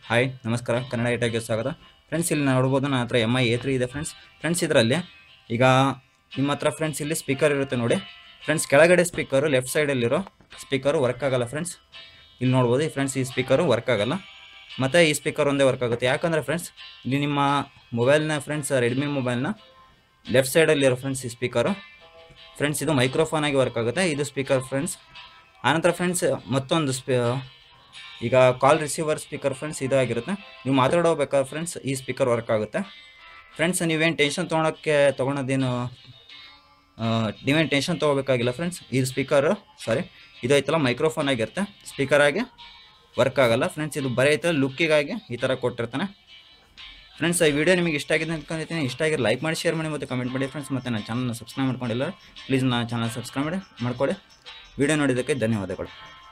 hi ನಮಸ್ಕಾರ ಕನ್ನಡ ಏಟಾಗೆ ಸ್ವಾಗತ friends ಇಲ್ಲಿ ನೋಡ್ಬೋದು ನನ್ನ ಹತ್ರ ಎಮ್ ಐ ಎ ತ್ರೀ ಇದೆ ಫ್ರೆಂಡ್ಸ್ ಫ್ರೆಂಡ್ಸ್ ಇದರಲ್ಲಿ ಈಗ ನಿಮ್ಮ ಹತ್ರ ಫ್ರೆಂಡ್ಸ್ ಇಲ್ಲಿ ಸ್ಪೀಕರ್ ಇರುತ್ತೆ ನೋಡಿ ಫ್ರೆಂಡ್ಸ್ ಕೆಳಗಡೆ ಸ್ಪೀಕರು ಲೆಫ್ಟ್ ಸೈಡಲ್ಲಿರೋ ಸ್ಪೀಕರು ವರ್ಕ್ ಆಗಲ್ಲ ಫ್ರೆಂಡ್ಸ್ ಇಲ್ಲಿ ನೋಡ್ಬೋದು ಈ ಫ್ರೆಂಡ್ಸ್ ಈ ಸ್ಪೀಕರು ವರ್ಕ್ ಆಗಲ್ಲ ಮತ್ತು ಈ ಸ್ಪೀಕರ್ ಒಂದೇ ವರ್ಕ್ ಆಗುತ್ತೆ ಯಾಕಂದರೆ ಫ್ರೆಂಡ್ಸ್ ಇಲ್ಲಿ ನಿಮ್ಮ ಮೊಬೈಲ್ನ ಫ್ರೆಂಡ್ಸ್ ರೆಡ್ಮಿ ಮೊಬೈಲ್ನ ಲೆಫ್ಟ್ ಸೈಡಲ್ಲಿರೋ ಫ್ರೆಂಡ್ಸ್ ಈ ಸ್ಪೀಕರು ಫ್ರೆಂಡ್ಸ್ ಇದು ಮೈಕ್ರೋಫೋನ್ ಆಗಿ ವರ್ಕ್ ಆಗುತ್ತೆ ಇದು ಸ್ಪೀಕರ್ ಫ್ರೆಂಡ್ಸ್ ಆನಂತರ ಫ್ರೆಂಡ್ಸ್ ಮತ್ತೊಂದು ಸ್ಪೀ ಈಗ ಕಾಲ್ ರಿಸೀವರ್ ಸ್ಪೀಕರ್ ಫ್ರೆಂಡ್ಸ್ ಇದು ಆಗಿರುತ್ತೆ ನೀವು ಮಾತಾಡೋಬೇಕಾದ್ರೆ ಫ್ರೆಂಡ್ಸ್ ಈ ಸ್ಪೀಕರ್ ವರ್ಕ್ ಆಗುತ್ತೆ ಫ್ರೆಂಡ್ಸ್ ನೀವೇನು ಟೆನ್ಷನ್ ತೊಗೊಳಕ್ಕೆ ತೊಗೊಳೋದೇನು ಆ, ನೀವೇನು ಟೆನ್ಷನ್ ತೊಗೋಬೇಕಾಗಿಲ್ಲ ಫ್ರೆಂಡ್ಸ್ ಇದು ಸ್ಪೀಕರು ಸಾರಿ ಇದು ಐತಲ್ಲ ಮೈಕ್ರೋಫೋನ್ ಆಗಿರುತ್ತೆ ಸ್ಪೀಕರ್ ಆಗಿ ವರ್ಕ್ ಆಗಲ್ಲ ಫ್ರೆಂಡ್ಸ್ ಇದು ಬರೀ ಐತಲ್ಲ ಲುಕ್ಕಿಗಾಗಿ ಈ ಥರ ಕೊಟ್ಟಿರ್ತಾನೆ ಫ್ರೆಂಡ್ಸ್ ಈ ವಿಡಿಯೋ ನಿಮಗೆ ಇಷ್ಟ ಆಗಿದೆ ಅಂದ್ಕೊಂಡಿದ್ದೀನಿ ಇಷ್ಟ ಆಗಿರೋ ಲೈಕ್ ಮಾಡಿ ಶೇರ್ ಮಾಡಿ ಮತ್ತು ಕಮೆಂಟ್ ಮಾಡಿ ಫ್ರೆಂಡ್ಸ್ ಮತ್ತು ನನ್ನ ಚಾನಲ್ನ ಸಬ್ಸ್ಕ್ರೈಬ್ ಮಾಡ್ಕೊಂಡಿಲ್ಲ ಪ್ಲೀಸ್ ನನ್ನ ಚಾನಲ್ ಸಬ್ಸ್ಕ್ರೈಬ್ ಮಾಡಿ ಮಾಡ್ಕೊಳ್ಳಿ ವಿಡಿಯೋ ನೋಡಿದ್ದಕ್ಕೆ ಧನ್ಯವಾದಗಳು